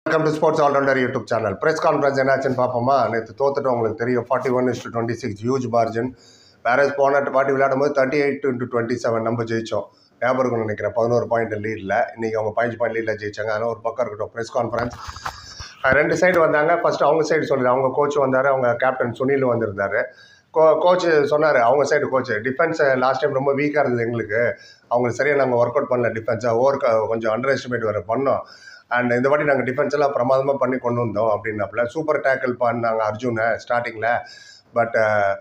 welcome to sports allrounder YouTube channel press conference என்னாச்சுன்னு பார்ப்போமா நேற்று தோத்துட்டு உங்களுக்கு தெரியும் forty one is to twenty six huge margin வேற போன பாட்டி விளையாடும் போது thirty eight into twenty seven நம்ம ஜெயிச்சோம் ஞாபகம் இருக்கும்னு நினைக்கிறேன் பதினோரு பாயிண்ட் லீடில் இன்றைக்கி அவங்க பதினஞ்சு பாயிண்ட் லீடில் ஜெயிச்சாங்க அதனால் ஒரு பக்கம் இருக்கட்டும் ப்ரெஸ் கான்ஃபரன்ஸ் ரெண்டு சைடு வந்தாங்க ஃபர்ஸ்ட் அவங்க சைடு சொல்லுது அவங்க கோச் வந்தார் அவங்க கேப்டன் சுனில் வந்திருந்தாரு கோ கோச் சொன்னார் அவங்க side coach defence last time ரொம்ப வீக்காக இருந்தது எங்களுக்கு அவங்க சரியாக நாங்கள் ஒர்க் அவுட் பண்ணல டிஃபென்ஸை ஓவர் கொஞ்சம் அண்டர் எஸ்டிமேட் வர பண்ணோம் அண்ட் இந்த வாட்டி நாங்கள் டிஃபென்ஸ் எல்லாம் பிரமாதமாக பண்ணி கொண்டு வந்தோம் அப்படின்னாப்புல சூப்பர் டேக்கிள் பண்ணாங்க அர்ஜுனை ஸ்டார்டிங்கில் பட்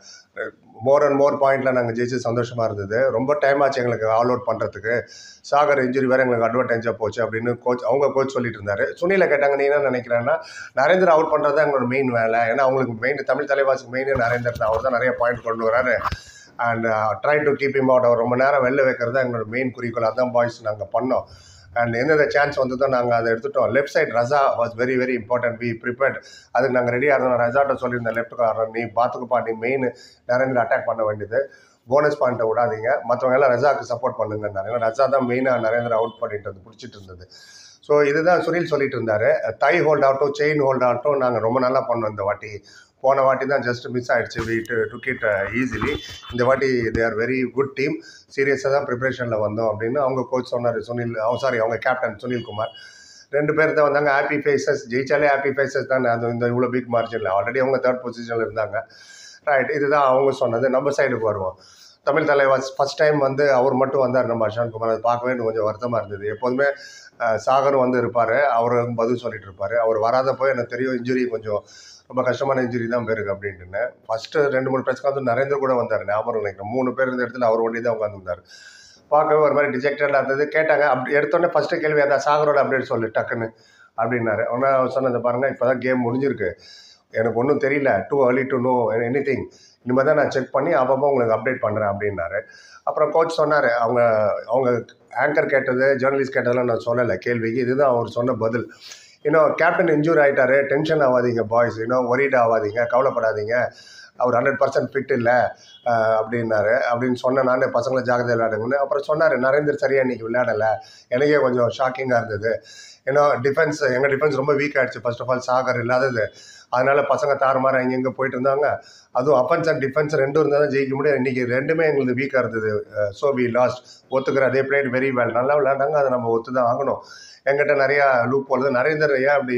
மோர் அண்ட் மோர் பாயிண்டில் நாங்கள் ஜெயிச்சு சந்தோஷமாக இருந்தது ரொம்ப டைம் ஆச்சு எங்களுக்கு ஆல் அவுட் பண்ணுறதுக்கு சாகர் இன்ஜுரி வேறு எங்களுக்கு அட்வான்டேஜாக போச்சு அப்படின்னு கோச் அவங்க கோச் சொல்லிட்டு இருந்தாரு சுனில கேட்டாங்க நீ என்ன நினைக்கிறேன்னா நரேந்திர அவுட் பண்ணுறது தான் எங்களோட மெயின் வேலை ஏன்னா அவங்களுக்கு மெயின் தமிழ் தலைவாசிக்கு மெயினே நரேந்தர் தான் அவர் தான் நிறைய பாயிண்ட் கொண்டு வராரு and try to keep him out அவர் ரொம்ப நேரம் வெளில வைக்கிறது தான் எங்களோட மெயின் குறிக்கோள் அதான் பாய்ஸ் நாங்கள் பண்ணோம் அண்ட் எந்தெந்த சான்ஸ் வந்ததோ நாங்கள் அதை எடுத்துட்டோம் left side Raza was very very important we prepared அதுக்கு நாங்கள் ரெடியாக இருந்தோம் ரசாட்ட சொல்லியிருந்தேன் லெஃப்ட் காரன் நீ பார்த்துக்குப்பா நீ மெயின் நரேந்திர அட்டாக் பண்ண வேண்டியது போனஸ் பாயிண்ட்டை விடாதீங்க மற்றவங்க எல்லாம் ரஜாக்கு சப்போர்ட் பண்ணுங்கன்னாங்க ஏன்னா ரஜா தான் மெயினாக நரேந்திர அவுட் பண்ணிட்டு வந்து பிடிச்சிட்டு இருந்தது ஸோ இதுதான் சுனில் சொல்லிட்டு இருந்தாரு தை ஹோல்ட் ஆகட்டும் செயின் ஹோல்ட் ஆகட்டும் நாங்கள் ரொம்ப நல்லா பண்ணோம் இந்த வாட்டி போன வாட்டி தான் ஜஸ்ட் மிஸ் ஆயிடுச்சு we to took it easily இந்த வாட்டி they are very good team சீரியஸாக தான் ப்ரிப்பரேஷனில் வந்தோம் அப்படின்னு அவங்க கோச் சொன்னார் சுனில் சாரி அவங்க கேப்டன் சுனில் குமார் ரெண்டு பேர் தான் வந்தாங்க ஹாப்பி ஃபேஸஸ் ஜெயிச்சாலே ஹாப்பி ஃபேஸஸ் தான் அது இந்த இவ்வளோ பிக் மார்ஜினில் ஆல்ரெடி அவங்க தேர்ட் பொசிஷனில் இருந்தாங்க ரைட் இதுதான் அவங்க சொன்னது நம்ம சைடுக்கு வருவோம் தமிழ் தலைவாஸ் ஃபஸ்ட் டைம் வந்து அவர் மட்டும் வந்தார் நம்ம அஷாந்த் குமார் அதை பார்க்கவே எனக்கு கொஞ்சம் வருத்தமாக இருந்தது எப்போதுமே அஹ், சாகரும் வந்து இருப்பார் அவரும் பதில் சொல்லிட்டு இருப்பார் அவர் வராதப்போ எனக்கு தெரியும் இன்ஜுரி கொஞ்சம் ரொம்ப கஷ்டமான இன்ஜுரி தான் பேருக்கு அப்படின்ட்டுன்னு ஃபஸ்ட்டு ரெண்டு மூணு பிரச்சனை வந்து நரேந்திர கூட வந்தார் ஞாபகம் நினைக்கிறேன் மூணு பேர் இருந்த இடத்துல அவர் ஒண்டி தான் உட்காந்துருந்தார் பார்க்கவே ஒரு மாதிரி டிஜெக்டடாக இருந்தது கேட்டாங்க அப்படி எடுத்தோடனே ஃபஸ்ட்டு கேள்வி அதான் சாகரோட அப்டேட் சொல்லு டக்குன்னு அப்படின்னாரு உடனே அவர் சொன்னது பாருங்கள் இப்போ தான் கேம் முடிஞ்சிருக்கு எனக்கு ஒன்றும் தெரியல too early to know anything இனிமேல் தான் நான் செக் பண்ணி அப்பப்போ உங்களுக்கு அப்டேட் பண்ணுறேன் அப்படின்னாரு அப்புறம் கோச் சொன்னார் அவங்க அவங்க ஆங்கர் கேட்டது ஜேர்னலிஸ்ட் கேட்டதெல்லாம் நான் சொல்லலை கேள்விக்கு இதுதான் அவர் சொன்ன பதில் இன்னும் கேப்டன் இன்ஜூர் ஆகிட்டாரு டென்ஷன் ஆகாதீங்க பாய்ஸ் இன்னும் ஒரிட் ஆகாதீங்க கவலைப்படாதீங்க அவர் ஹண்ட்ரட் பர்சன்ட் ஃபிட் இல்லை அப்படின்னாரு அப்படின்னு சொன்ன நானே பசங்களை ஜாகிரதை விளையாடுங்கன்னு அப்புறம் சொன்னார் நரேந்தர் சரியாக இன்றைக்கி விளையாடலை எனக்கே கொஞ்சம் ஷாக்கிங்காக இருந்தது ஏன்னா டிஃபென்ஸ் எங்கள் டிஃபென்ஸ் ரொம்ப வீக் ஆயிடுச்சு ஃபர்ஸ்ட் ஆஃப் ஆல் சாகர் இல்லாதது அதனால பசங்க தாறுமாற இங்கே போயிட்டு இருந்தாங்க அதுவும் அஃபென்ஸ் அண்ட் டிஃபென்ஸ் ரெண்டும் இருந்தால் தான் ஜெயிக்க முடியும் இன்றைக்கி ரெண்டுமே எங்களுக்கு வீக்காக இருந்தது ஸோ வி லாஸ்ட் ஒத்துக்கிற அதே பிளேட் வெரி வெல் நல்லா விளையாண்டாங்க அதை நம்ம ஒத்து தான் ஆகணும் எங்கிட்ட நிறையா லூப் போடுது நரேந்தர் ஏன் அப்படி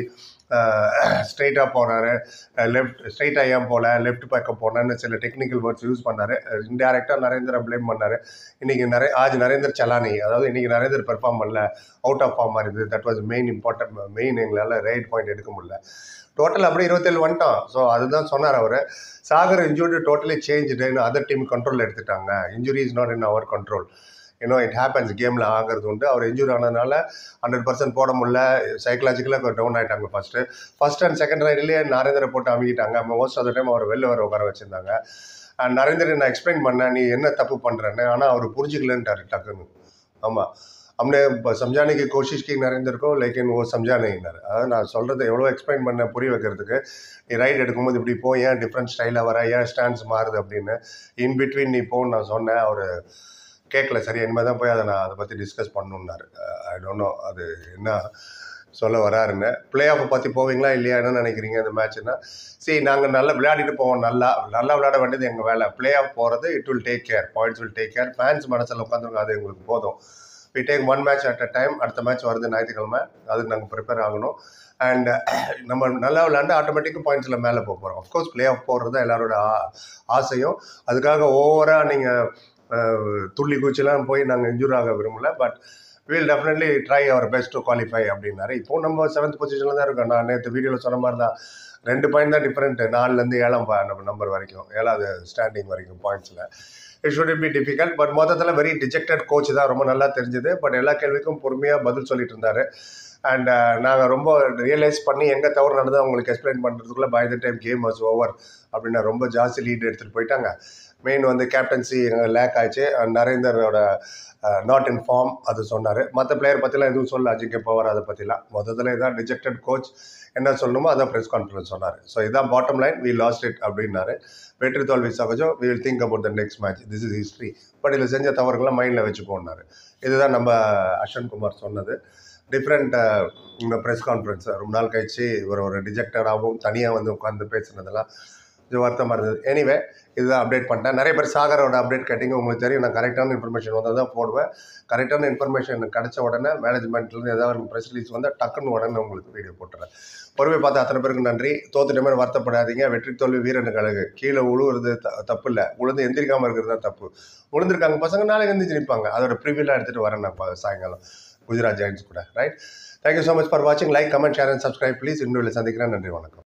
ஸ்ட்ரைட்டாக போனார் லெஃப்ட் ஸ்ட்ரைட்டாக ஏன் போகல லெஃப்ட் பக்கம் போனேன்னு சில டெக்னிக்கல் வேர்ட்ஸ் யூஸ் பண்ணார் இன்டெரக்டாக நரேந்திர ப்ளேம் பண்ணார் இன்றைக்கி நிறைய ஆஜ் நரேந்தர் சலானி அதாவது இன்றைக்கி நரேந்தர் பெர்ஃபார்ம் பண்ணல அவுட் ஆஃப் ஃபார்மாக இருந்தது that was main important main எங்களால் ரைட் பாயிண்ட் எடுக்க முடியல டோட்டல் அப்படியே இருபத்தேழு வந்துட்டோம் ஸோ அதுதான் சொன்னார் அவர் சாகர் இன்ஜூரி டோட்டலி சேஞ்சுடுன்னு அதர் டீம் கண்ட்ரோல் எடுத்துட்டாங்க injury is not in our control you know it happens கேமில் ஆகிறது உண்டு அவர் இன்ஜூரி ஆனதுனால ஹண்ட்ரட் பர்சன்ட் போட முடியல சைக்கலாஜிக்கலாக டவுன் ஆகிட்டாங்க ஃபஸ்ட்டு ஃபஸ்ட் அண்ட் செகண்ட் ரைட்லேயே நரேந்திர போட்டு அமைக்கிட்டாங்க மோஸ்ட் ஆஃப் த டைம் அவர் வெளில வர உட்கார வச்சுருந்தாங்க அண்ட் நரேந்திர நான் எக்ஸ்பிளைன் பண்ணேன் நீ என்ன தப்பு பண்ணுறேன்னு ஆனால் அவர் புரிஞ்சுக்கலன்ட்டாரு டக்குன்னு ஆமாம் हमने समझाने की कोशिश की नरेंद्र को लेकिन वो समझा नहीं नर அதாவது நான் சொல்கிறது எவ்வளோ எக்ஸ்பிளைன் பண்ண புரிய வைக்கிறதுக்கு நீ ரைட் எடுக்கும்போது இப்படி போ ஏன் டிஃப்ரெண்ட் ஸ்டைலில் வர ஏன் ஸ்டாண்ட்ஸ் மாறுது அப்படின்னு இன் பிட்வீன் நீ போன்னு நான் சொன்னேன் அவர் கேட்கல சரி இனிமேல் தான் போய் அதை நான் அதை பற்றி டிஸ்கஸ் பண்ணணுன்னாரு ஐ டோன்ட் நோ அது என்ன சொல்ல வராருன்னு பிளே ஆஃபை பற்றி போவீங்களா இல்லையா என்ன நினைக்கிறீங்க இந்த மேட்ச்னா சரி நாங்கள் நல்லா விளையாடிட்டு போவோம் நல்லா நல்லா விளையாட வேண்டியது எங்கள் வேலை பிளே ஆஃப் போகிறது it will take care points will take care fans மனசில் உட்காந்துருங்க அது எங்களுக்கு போதும் we take one match at a time அடுத்த மேட்ச் வருது ஞாயிற்றுக்கிழமை அதுக்கு நாங்கள் ப்ரிப்பேர் ஆகணும் அண்ட் நம்ம நல்லா விளையாண்டு ஆட்டோமேட்டிக்காக பாயிண்ட்ஸில் மேலே போக போகிறோம் அஃப்கோர்ஸ் பிளே ஆஃப் போடுறது தான் எல்லாரோட ஆ- ஆசையும் அதுக்காக ஓவராக நீங்கள் துள்ளி குச்சிலாம் போய் நாங்கள் இன்ஜூர் ஆக விரும்பல but will definitely try our best to qualify அப்படின்னாரு இப்போ நம்ம செவன்த் பொசிஷனில் தான் இருக்கோம் நான் நேற்று வீடியோவில் சொன்ன மாதிரி தான் ரெண்டு பாயிண்ட் தான் டிஃப்ரெண்ட் நாலுலேருந்து ஏழாம் பா- நம்ம நம்பர் வரைக்கும் ஏழாவது ஸ்டாண்டிங் வரைக்கும் பாயிண்ட்ஸில் it should be difficult but மொத்தத்தில் வெரி டிஜெக்டட் கோச் தான் ரொம்ப நல்லா தெரிஞ்சது பட் எல்லா கேள்விக்கும் பொறுமையாக பதில் சொல்லிட்டு இருந்தார் அண்ட் நாங்கள் ரொம்ப ரியலைஸ் பண்ணி எங்கே தவறு நடந்தது அவங்களுக்கு எக்ஸ்பிளைன் பண்ணுறதுக்குள்ளே by the time game was over அப்படின்னு ரொம்ப ஜாஸ்தி லீட் எடுத்துகிட்டு போயிட்டாங்க மெயின் வந்து கேப்டன்சி லேக் ஆயிடுச்சு and நரேந்தரோட நாட் இன் ஃபார்ம் அது சொன்னார் மற்ற பிளேயர் பற்றிலாம் எதுவும் சொல்ல அஜிங்கே பவர் அதை பற்றிலாம் மொத்தத்தில் இதான் டிஜெக்டட் கோச் என்ன சொல்லணுமோ அதான் ப்ரெஸ் கான்ஃபரன்ஸ் சொன்னார் ஸோ இதான் bottom line we lost it அப்படின்னாரு வெற்றி தோல்வி சகஜம் we will think about the next match this is history but இதில் செஞ்ச தவறுகள்லாம் மைண்டில் வச்சுக்கோன்னாரு இதுதான் நம்ம அஸ்வன் குமார் சொன்னது டிஃப்ரெண்ட் இந்த ப்ரெஸ் கான்ஃபரன்ஸ் ரொம்ப நாள் கழிச்சு ஒரு ஒரு டிஜெக்டடாகவும் தனியாக வந்து உட்காந்து பேசுனதெல்லாம் இது வருத்தமாக இருந்தது எனிவே இதுதான் அப்டேட் பண்ணிட்டேன் நிறைய பேர் சாகரோட அப்டேட் கேட்டிங்க உங்களுக்கு தெரியும் நான் கரெக்டான இன்ஃபர்மேஷன் வந்தால் தான் போடுவேன் கரெக்டான இன்ஃபர்மேஷன் கிடைச்ச உடனே மேனேஜ்மெண்ட்லேருந்து ஏதாவது ஒரு ப்ரெஸ் ரிலீஸ் வந்தால் டக்குன்னு உடனே உங்களுக்கு வீடியோ போட்டுறேன் பொறுமை பார்த்த அத்தனை பேருக்கு நன்றி தோத்துட்டமே வருத்தப்படாதீங்க வெற்றி தோல்வி வீரனுக்கு அழகு கீழே உழுவுறது த தப்பு இல்லை உழுந்து எந்திரிக்காமல் இருக்கிறது தான் தப்பு உளுந்திருக்காங்க பசங்க நாளைக்கு எந்திரிச்சு நிற்பாங்க அதோட ப்ரிவியூலாம் எடுத்துகிட்டு வரேன் நான் ப- சாயங்காலம் குஜராத் ஜெயின்ஸ் கூட right thank you so much for வாட்சிங் like comment share and subscribe please இன்னும் சந்திக்கிறேன் நன்றி வணக்கம்